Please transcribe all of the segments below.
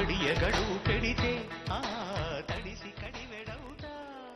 కడియగడు పెడితే ఆ తడిసి కడివెడవుతా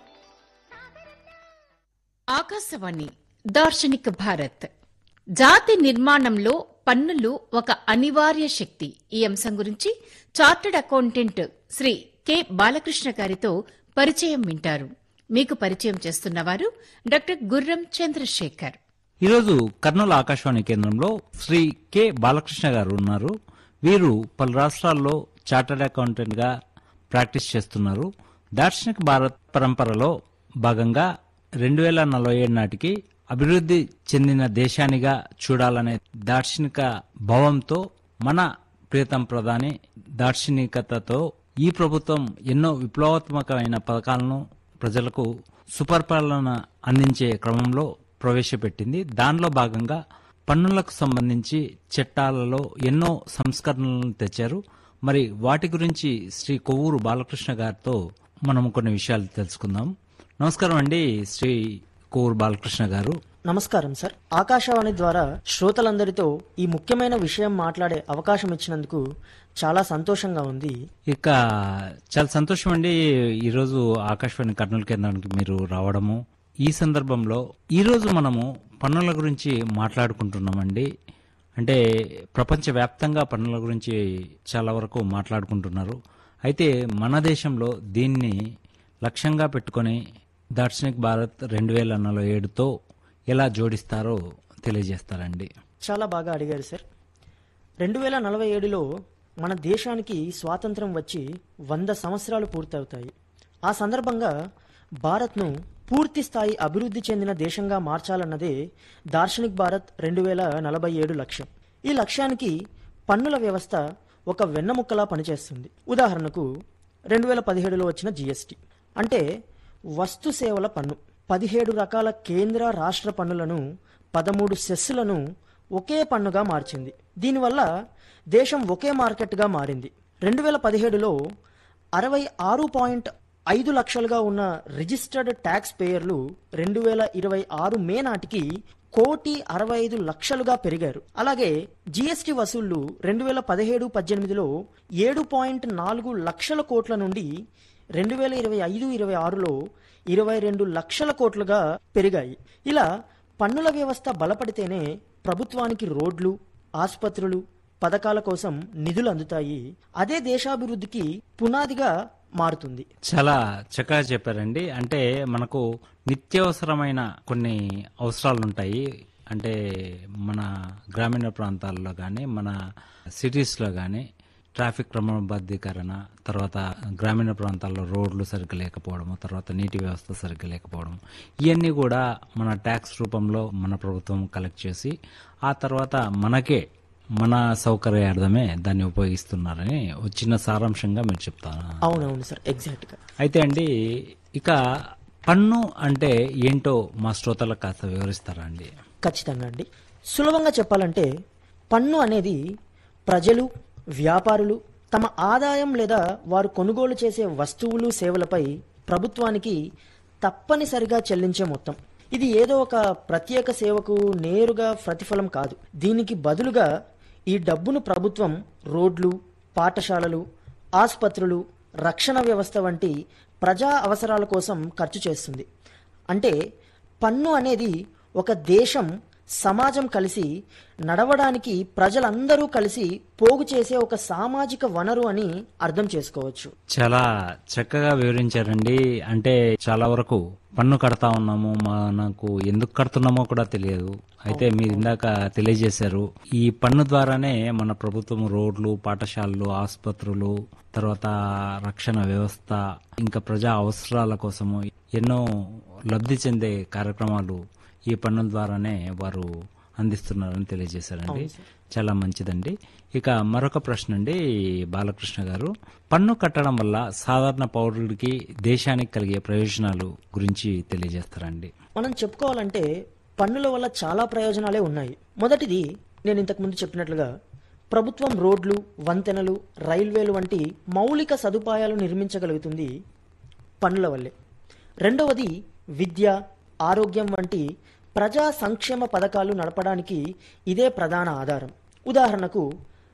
ఆకాశవాణి దార్శనిక భారత్ జాతి నిర్మాణంలో పన్నులు ఒక అనివార్య శక్తి ఈ అంశం గురించి chartered accountant Shri K Balakrishna గారితో పరిచయం వింటారు మీకు పరిచయం చేస్తున్నవారు డాక్టర్ గుర్రం చంద్రశేఖర్ ఈరోజు కర్నూలు ఆకాశవాణి కేంద్రంలో శ్రీ కె బాలకృష్ణ గారు ఉన్నారు వీరు పలు రాష్ట్రాల్లో చార్టర్డ్ అకౌంటెంట్ గా ప్రాక్టీస్ చేస్తున్నారు దార్శనిక భారత్ పరంపరలో భాగంగా రెండు వేల నలభై ఏడు నాటికి అభివృద్ధి చెందిన దేశానిగా చూడాలనే దార్శనిక భావంతో మన ప్రియతం ప్రధాని దార్శనికతతో ఈ ప్రభుత్వం ఎన్నో విప్లవాత్మకమైన పథకాలను ప్రజలకు సుపరిపాలన అందించే క్రమంలో ప్రవేశపెట్టింది దానిలో భాగంగా పన్నులకు సంబంధించి చట్టాలలో ఎన్నో సంస్కరణలను తెచ్చారు మరి వాటి గురించి శ్రీ కొవ్వూరు బాలకృష్ణ గారితో మనం కొన్ని విషయాలు తెలుసుకుందాం నమస్కారం అండి శ్రీ కొవ్వూరు బాలకృష్ణ గారు నమస్కారం సార్ ఆకాశవాణి ద్వారా శ్రోతలందరితో ఈ ముఖ్యమైన విషయం మాట్లాడే అవకాశం ఇచ్చినందుకు చాలా సంతోషంగా ఉంది ఇక చాలా సంతోషం అండి ఈరోజు ఆకాశవాణి కర్నూలు కేంద్రానికి మీరు రావడము ఈ సందర్భంలో ఈరోజు మనము పన్నుల గురించి మాట్లాడుకుంటున్నామండి అంటే ప్రపంచవ్యాప్తంగా పన్నుల గురించి చాలా వరకు మాట్లాడుకుంటున్నారు అయితే మన దేశంలో దీన్ని లక్ష్యంగా పెట్టుకొని దార్శనిక్ భారత్ రెండు వేల నలభై ఏడుతో ఎలా జోడిస్తారో తెలియజేస్తారండి చాలా బాగా అడిగారు సార్ రెండు వేల నలభై ఏడులో మన దేశానికి స్వాతంత్రం వచ్చి వంద సంవత్సరాలు పూర్తవుతాయి ఆ సందర్భంగా భారత్ను పూర్తి స్థాయి అభివృద్ధి చెందిన దేశంగా మార్చాలన్నదే దార్శనిక్ భారత్ రెండు వేల నలభై ఏడు లక్ష్యం ఈ లక్ష్యానికి పన్నుల వ్యవస్థ ఒక వెన్నముక్కలా పనిచేస్తుంది ఉదాహరణకు రెండు వేల పదిహేడులో వచ్చిన జిఎస్టి అంటే వస్తు సేవల పన్ను పదిహేడు రకాల కేంద్ర రాష్ట్ర పన్నులను పదమూడు సెస్సులను ఒకే పన్నుగా మార్చింది దీనివల్ల దేశం ఒకే మార్కెట్గా మారింది రెండు వేల పదిహేడులో అరవై ఆరు పాయింట్ ఐదు లక్షలుగా ఉన్న రిజిస్టర్డ్ ట్యాక్స్ పేయర్లు రెండు వేల ఇరవై ఆరు మే నాటికి కోటి అరవై ఐదు లక్షలుగా పెరిగారు అలాగే జీఎస్టీ వసూళ్లు రెండు వేల పదిహేడు పద్దెనిమిదిలో ఏడు పాయింట్ నాలుగు లక్షల కోట్ల నుండి రెండు వేల ఇరవై ఐదు ఇరవై ఆరులో ఇరవై రెండు లక్షల కోట్లుగా పెరిగాయి ఇలా పన్నుల వ్యవస్థ బలపడితేనే ప్రభుత్వానికి రోడ్లు ఆసుపత్రులు పథకాల కోసం నిధులు అందుతాయి అదే దేశాభివృద్ధికి పునాదిగా మారుతుంది చాలా చక్కగా చెప్పారండి అంటే మనకు నిత్యావసరమైన కొన్ని అవసరాలు ఉంటాయి అంటే మన గ్రామీణ ప్రాంతాల్లో కానీ మన సిటీస్లో కానీ ట్రాఫిక్ క్రమబద్ధీకరణ తర్వాత గ్రామీణ ప్రాంతాల్లో రోడ్లు సరిగ్గా లేకపోవడము తర్వాత నీటి వ్యవస్థ సరిగ్గా లేకపోవడం ఇవన్నీ కూడా మన ట్యాక్స్ రూపంలో మన ప్రభుత్వం కలెక్ట్ చేసి ఆ తర్వాత మనకే మన సౌకర్యార్థమే దాన్ని ఉపయోగిస్తున్నారని ఒక చిన్న సారాంశంగా మీరు చెప్తాను అవునవును సార్ ఎగ్జాక్ట్ గా అయితే అండి ఇక పన్ను అంటే ఏంటో మా శ్రోతలకు కాస్త వివరిస్తారా అండి ఖచ్చితంగా అండి సులభంగా చెప్పాలంటే పన్ను అనేది ప్రజలు వ్యాపారులు తమ ఆదాయం లేదా వారు కొనుగోలు చేసే వస్తువులు సేవలపై ప్రభుత్వానికి తప్పనిసరిగా చెల్లించే మొత్తం ఇది ఏదో ఒక ప్రత్యేక సేవకు నేరుగా ప్రతిఫలం కాదు దీనికి బదులుగా ఈ డబ్బును ప్రభుత్వం రోడ్లు పాఠశాలలు ఆసుపత్రులు రక్షణ వ్యవస్థ వంటి ప్రజా అవసరాల కోసం ఖర్చు చేస్తుంది అంటే పన్ను అనేది ఒక దేశం సమాజం కలిసి నడవడానికి ప్రజలందరూ కలిసి పోగు చేసే ఒక సామాజిక వనరు అని అర్థం చేసుకోవచ్చు చాలా చక్కగా వివరించారండి అంటే చాలా వరకు పన్ను కడతా ఉన్నాము మనకు ఎందుకు కడుతున్నామో కూడా తెలియదు అయితే మీరు ఇందాక తెలియజేశారు ఈ పన్ను ద్వారానే మన ప్రభుత్వం రోడ్లు పాఠశాలలు ఆసుపత్రులు తర్వాత రక్షణ వ్యవస్థ ఇంకా ప్రజా అవసరాల కోసము ఎన్నో లబ్ధి చెందే కార్యక్రమాలు ఈ పన్నుల ద్వారానే వారు అందిస్తున్నారని తెలియజేశారండి చాలా మంచిదండి ఇక మరొక ప్రశ్న అండి బాలకృష్ణ గారు పన్ను కట్టడం వల్ల సాధారణ పౌరుడికి దేశానికి కలిగే ప్రయోజనాలు గురించి తెలియజేస్తారండి మనం చెప్పుకోవాలంటే పన్నుల వల్ల చాలా ప్రయోజనాలే ఉన్నాయి మొదటిది నేను ఇంతకుముందు చెప్పినట్లుగా ప్రభుత్వం రోడ్లు వంతెనలు రైల్వేలు వంటి మౌలిక సదుపాయాలు నిర్మించగలుగుతుంది పన్నుల వల్లే రెండవది విద్య ఆరోగ్యం వంటి ప్రజా సంక్షేమ పథకాలు నడపడానికి ఇదే ప్రధాన ఆధారం ఉదాహరణకు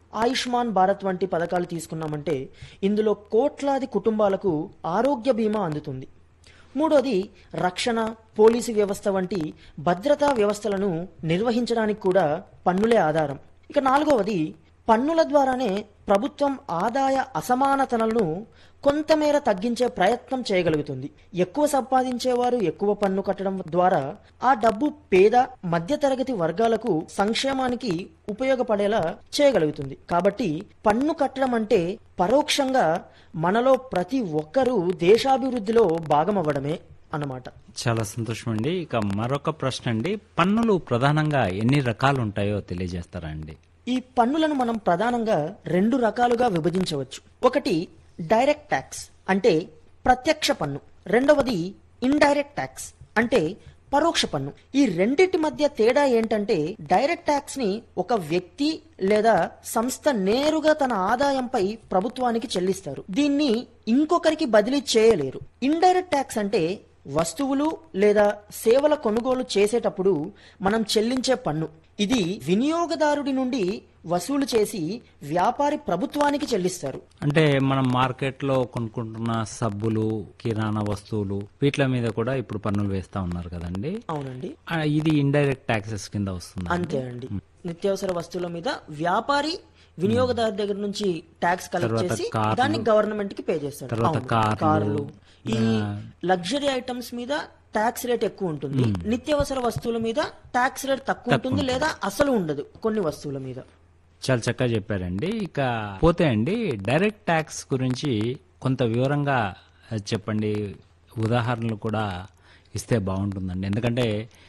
ఆయుష్మాన్ భారత్ వంటి పథకాలు తీసుకున్నామంటే ఇందులో కోట్లాది కుటుంబాలకు ఆరోగ్య బీమా అందుతుంది మూడోది రక్షణ పోలీసు వ్యవస్థ వంటి భద్రతా వ్యవస్థలను నిర్వహించడానికి కూడా పన్నులే ఆధారం ఇక నాలుగవది పన్నుల ద్వారానే ప్రభుత్వం ఆదాయ అసమానతలను కొంతమేర తగ్గించే ప్రయత్నం చేయగలుగుతుంది ఎక్కువ సంపాదించేవారు ఎక్కువ పన్ను కట్టడం ద్వారా ఆ డబ్బు పేద మధ్యతరగతి వర్గాలకు సంక్షేమానికి ఉపయోగపడేలా చేయగలుగుతుంది కాబట్టి పన్ను కట్టడం అంటే పరోక్షంగా మనలో ప్రతి ఒక్కరూ దేశాభివృద్ధిలో భాగమవ్వడమే అన్నమాట చాలా సంతోషం అండి ఇక మరొక ప్రశ్న అండి పన్నులు ప్రధానంగా ఎన్ని రకాలు ఉంటాయో తెలియజేస్తారా అండి ఈ పన్నులను మనం ప్రధానంగా రెండు రకాలుగా విభజించవచ్చు ఒకటి డైరెక్ట్ ట్యాక్స్ అంటే ప్రత్యక్ష పన్ను రెండవది ఇండైరెక్ట్ ట్యాక్స్ అంటే పరోక్ష పన్ను ఈ రెండిటి మధ్య తేడా ఏంటంటే డైరెక్ట్ ట్యాక్స్ ని ఒక వ్యక్తి లేదా సంస్థ నేరుగా తన ఆదాయంపై ప్రభుత్వానికి చెల్లిస్తారు దీన్ని ఇంకొకరికి బదిలీ చేయలేరు ఇండైరెక్ట్ ట్యాక్స్ అంటే వస్తువులు లేదా సేవల కొనుగోలు చేసేటప్పుడు మనం చెల్లించే పన్ను ఇది వినియోగదారుడి నుండి వసూలు చేసి వ్యాపారి ప్రభుత్వానికి చెల్లిస్తారు అంటే మనం మార్కెట్లో కొనుక్కుంటున్న సబ్బులు కిరాణా వస్తువులు వీటి మీద కూడా ఇప్పుడు పన్నులు వేస్తా ఉన్నారు కదండి అవునండి ఆ, ఇది ఇండైరెక్ట్ ట్యాక్సెస్ కింద వస్తుంది అంతే అండి నిత్యావసర వస్తువుల మీద వ్యాపారి వినియోగదారు దగ్గర నుంచి ట్యాక్స్ కలెక్ట్ తర్వాత చేసి కార్లు. దాన్ని గవర్నమెంట్ కి పే చేస్తాడు తర్వాత అవును. కార్లు. కార్లు ఈ లగ్జరీ ఐటమ్స్ మీద ట్యాక్స్ రేట్ ఎక్కువ ఉంటుంది నిత్యావసర వస్తువుల మీద ట్యాక్స్ రేట్ తక్కువ ఉంటుంది లేదా అసలు ఉండదు కొన్ని వస్తువుల మీద చాలా చక్కగా చెప్పారండి ఇక పోతే అండి డైరెక్ట్ ట్యాక్స్ గురించి కొంత వివరంగా చెప్పండి ఉదాహరణలు కూడా ఇస్తే బాగుంటుందండి ఎందుకంటే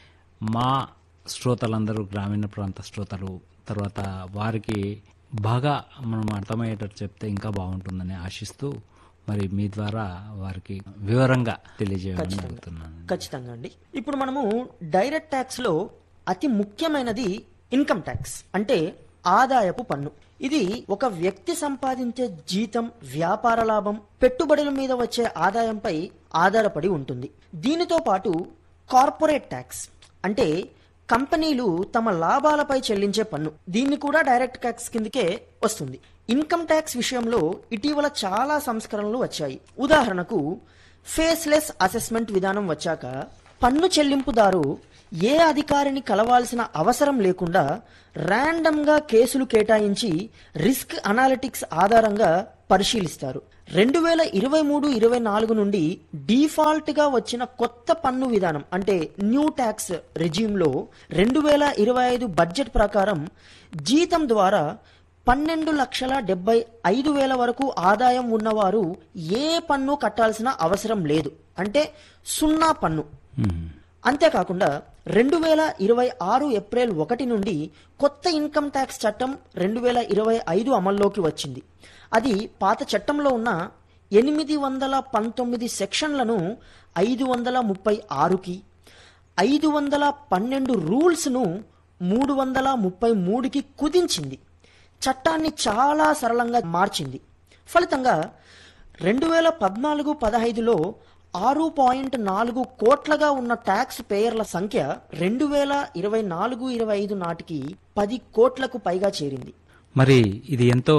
మా శ్రోతలందరూ గ్రామీణ ప్రాంత శ్రోతలు తర్వాత వారికి బాగా మనం అర్థమయ్యేటట్టు చెప్తే ఇంకా బాగుంటుందని ఆశిస్తూ మరి మీ ద్వారా వారికి వివరంగా తెలియజేయమని అడుగుతున్నాను ఖచ్చితంగా అండి ఇప్పుడు మనము డైరెక్ట్ ట్యాక్స్ లో అతి ముఖ్యమైనది ఇన్కమ్ ట్యాక్స్ అంటే ఆదాయపు పన్ను ఇది ఒక వ్యక్తి సంపాదించే జీతం వ్యాపార లాభం పెట్టుబడుల మీద వచ్చే ఆదాయంపై ఆధారపడి ఉంటుంది దీనితో పాటు కార్పొరేట్ ట్యాక్స్ అంటే కంపెనీలు తమ లాభాలపై చెల్లించే పన్ను దీన్ని కూడా డైరెక్ట్ ట్యాక్స్ కిందకే వస్తుంది ఇన్కమ్ ట్యాక్స్ విషయంలో ఇటీవల చాలా సంస్కరణలు వచ్చాయి ఉదాహరణకు ఫేస్లెస్ అసెస్మెంట్ విధానం వచ్చాక పన్ను చెల్లింపుదారు ఏ అధికారిని కలవాల్సిన అవసరం లేకుండా ర్యాండమ్ గా కేసులు కేటాయించి రిస్క్ అనాలిటిక్స్ ఆధారంగా పరిశీలిస్తారు రెండు వేల ఇరవై మూడు ఇరవై నాలుగు నుండి డిఫాల్ట్ గా వచ్చిన కొత్త పన్ను విధానం అంటే న్యూ ట్యాక్స్ రెజ్యూమ్ లో రెండు వేల ఇరవై ఐదు బడ్జెట్ ప్రకారం జీతం ద్వారా పన్నెండు లక్షల డెబ్బై ఐదు వేల వరకు ఆదాయం ఉన్నవారు ఏ పన్ను కట్టాల్సిన అవసరం లేదు అంటే సున్నా పన్ను మ్మ్. అంతేకాకుండా రెండు వేల ఇరవై ఆరు ఏప్రిల్ ఒకటి నుండి కొత్త ఇన్కమ్ ట్యాక్స్ చట్టం రెండు వేల ఇరవై ఐదు అమల్లోకి వచ్చింది అది పాత చట్టంలో ఉన్న ఎనిమిది వందల పంతొమ్మిది సెక్షన్లను ఐదు వందల ముప్పై ఆరుకి ఐదు వందల పన్నెండు రూల్స్ను మూడు వందల ముప్పై మూడుకి కుదించింది చట్టాన్ని చాలా సరళంగా మార్చింది ఫలితంగా రెండు వేల పద్నాలుగు పదహైదులో ఆరు పాయింట్ నాలుగు కోట్లగా ఉన్న ట్యాక్స్ పేయర్ల సంఖ్య రెండు వేల ఇరవై నాలుగు ఇరవై ఐదు నాటికి పది కోట్లకు పైగా చేరింది మరి ఇది ఎంతో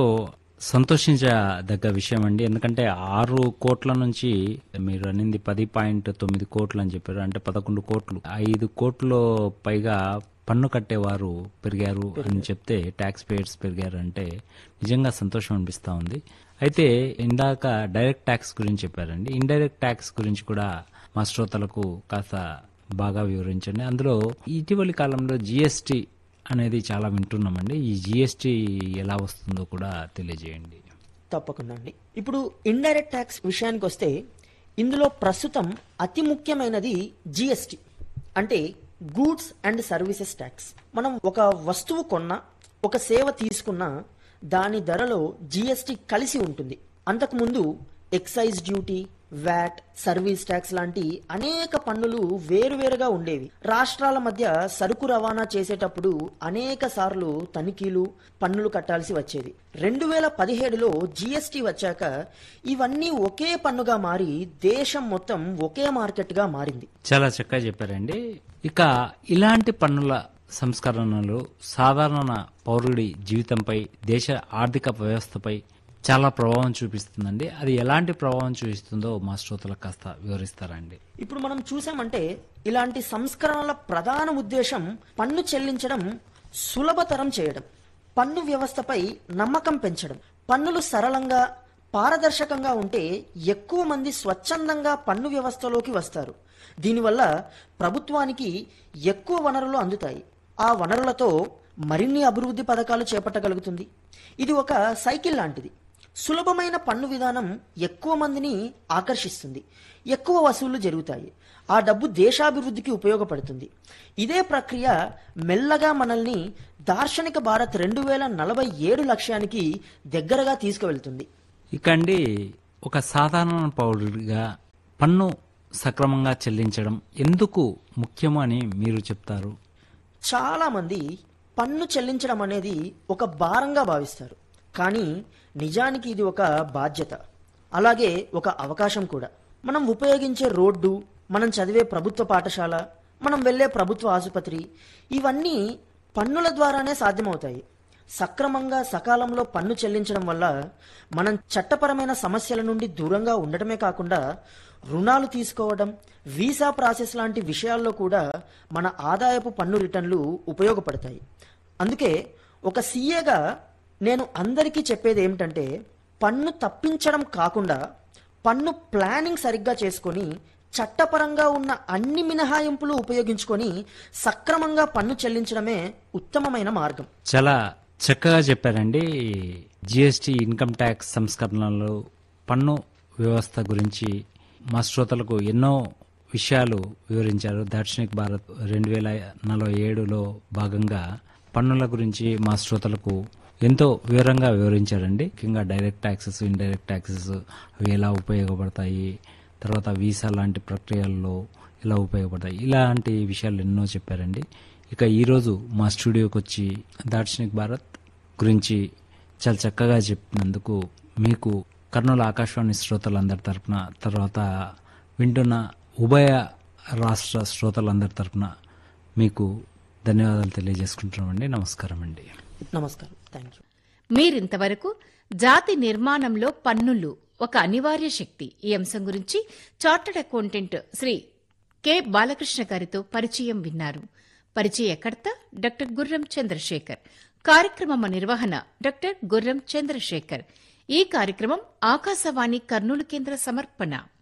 సంతోషించదగ్గ విషయం అండి ఎందుకంటే ఆరు కోట్ల నుంచి మీరు అనింది పది పాయింట్ తొమ్మిది కోట్లు అని చెప్పారు అంటే పదకొండు కోట్లు ఐదు కోట్లు పైగా పన్ను కట్టేవారు పెరిగారు అని చెప్తే ట్యాక్స్ పేయర్స్ పెరిగారు అంటే నిజంగా సంతోషం అనిపిస్తా ఉంది అయితే ఇందాక డైరెక్ట్ ట్యాక్స్ గురించి చెప్పారండి ఇండైరెక్ట్ ట్యాక్స్ గురించి కూడా మా శ్రోతలకు కాస్త బాగా వివరించండి అందులో ఇటీవలి కాలంలో జిఎస్టి అనేది చాలా వింటున్నామండి ఈ జిఎస్టి ఎలా వస్తుందో కూడా తెలియజేయండి తప్పకుండా అండి ఇప్పుడు ఇండైరెక్ట్ ట్యాక్స్ విషయానికి వస్తే ఇందులో ప్రస్తుతం అతి ముఖ్యమైనది జిఎస్టి అంటే గూడ్స్ అండ్ సర్వీసెస్ ట్యాక్స్ మనం ఒక వస్తువు కొన్నా ఒక సేవ తీసుకున్నా దాని ధరలో జిఎస్టి కలిసి ఉంటుంది అంతకుముందు excise duty VAT service tax లాంటి అనేక పన్నులు వేరువేరుగా ఉండేవి రాష్ట్రాల మధ్య సరుకు రవాణా చేసేటప్పుడు అనేక సార్లు తనిఖీలు పన్నులు కట్టాల్సి వచ్చేది రెండు వేల పదిహేడులో జిఎస్టి వచ్చాక ఇవన్నీ ఒకే పన్నుగా మారి దేశం మొత్తం ఒకే మార్కెట్ గా మారింది చాలా చక్కగా చెప్పారండి ఇక ఇలాంటి పన్నుల సంస్కరణలు సాధారణ పౌరుడి జీవితంపై దేశ ఆర్థిక వ్యవస్థపై చాలా ప్రభావం చూపిస్తుందండి అది ఎలాంటి ప్రభావం చూపిస్తుందో మా శ్రోతలకు కాస్త వివరిస్తారండి ఇప్పుడు మనం చూసామంటే ఇలాంటి సంస్కరణల ప్రధాన ఉద్దేశం పన్ను చెల్లించడం సులభతరం చేయడం పన్ను వ్యవస్థపై నమ్మకం పెంచడం పన్నులు సరళంగా పారదర్శకంగా ఉంటే ఎక్కువ మంది స్వచ్ఛందంగా పన్ను వ్యవస్థలోకి వస్తారు దీనివల్ల ప్రభుత్వానికి ఎక్కువ వనరులు అందుతాయి ఆ వనరులతో మరిన్ని అభివృద్ధి పథకాలు చేపట్టగలుగుతుంది ఇది ఒక సైకిల్ లాంటిది సులభమైన పన్ను విధానం ఎక్కువ మందిని ఆకర్షిస్తుంది ఎక్కువ వసూళ్లు జరుగుతాయి ఆ డబ్బు దేశాభివృద్ధికి ఉపయోగపడుతుంది ఇదే ప్రక్రియ మెల్లగా మనల్ని దార్శనిక భారత్ రెండు వేల నలభై ఏడు లక్ష్యానికి దగ్గరగా తీసుకువెళ్తుంది ఇకండి ఒక సాధారణ పౌరుడిగా పన్ను సక్రమంగా చెల్లించడం ఎందుకు ముఖ్యము అని మీరు చెప్తారు చాలా మంది పన్ను చెల్లించడం అనేది ఒక భారంగా భావిస్తారు కానీ నిజానికి ఇది ఒక బాధ్యత అలాగే ఒక అవకాశం కూడా మనం ఉపయోగించే రోడ్డు మనం చదివే ప్రభుత్వ పాఠశాల మనం వెళ్ళే ప్రభుత్వ ఆసుపత్రి ఇవన్నీ పన్నుల ద్వారానే సాధ్యమవుతాయి సక్రమంగా సకాలంలో పన్ను చెల్లించడం వల్ల మనం చట్టపరమైన సమస్యల నుండి దూరంగా ఉండటమే కాకుండా రుణాలు తీసుకోవడం వీసా ప్రాసెస్ లాంటి విషయాల్లో కూడా మన ఆదాయపు పన్ను రిటర్న్లు ఉపయోగపడతాయి అందుకే ఒక సీఏగా నేను అందరికీ చెప్పేది ఏమిటంటే పన్ను తప్పించడం కాకుండా పన్ను ప్లానింగ్ సరిగ్గా చేసుకొని చట్టపరంగా ఉన్న అన్ని మినహాయింపులు ఉపయోగించుకొని సక్రమంగా పన్ను చెల్లించడమే ఉత్తమమైన మార్గం చాలా చక్కగా చెప్పారండి జిఎస్టి ఇన్కమ్ ట్యాక్స్ సంస్కరణలు పన్ను వ్యవస్థ గురించి మా శ్రోతలకు ఎన్నో విషయాలు వివరించారు దార్శనిక్ భారత్ రెండు వేల నలభై ఏడులో భాగంగా పన్నుల గురించి మా శ్రోతలకు ఎంతో వివరంగా వివరించారండి ముఖ్యంగా డైరెక్ట్ ట్యాక్సెస్ ఇండైరెక్ట్ ట్యాక్సెస్ అవి ఎలా ఉపయోగపడతాయి తర్వాత వీసా లాంటి ప్రక్రియల్లో ఎలా ఉపయోగపడతాయి ఇలాంటి విషయాలు ఎన్నో చెప్పారండి ఇక ఈరోజు మా స్టూడియోకి వచ్చి దార్శనిక్ భారత్ గురించి చాలా చక్కగా చెప్పినందుకు మీకు కర్నూలు ఆకాశవాణి శ్రోతలందరి తరపున తర్వాత వింటున్న ఉభయ రాష్ట్ర శ్రోతలందరి తరపున మీకు ధన్యవాదాలు తెలియజేసుకుంటున్నామండి నమస్కారం అండి నమస్కారం థ్యాంక్ యూ మీరింతవరకు జాతి నిర్మాణంలో పన్నులు ఒక అనివార్య శక్తి ఈ అంశం గురించి chartered accountant Shri K Balakrishna గారితో పరిచయం విన్నారు పరిచయకర్త డాక్టర్ గుర్రం చంద్రశేఖర్ కార్యక్రమం నిర్వహణ డాక్టర్ గుర్రం చంద్రశేఖర్ ఈ కార్యక్రమం ఆకాశవాణి కర్నూలు కేంద్ర సమర్పణ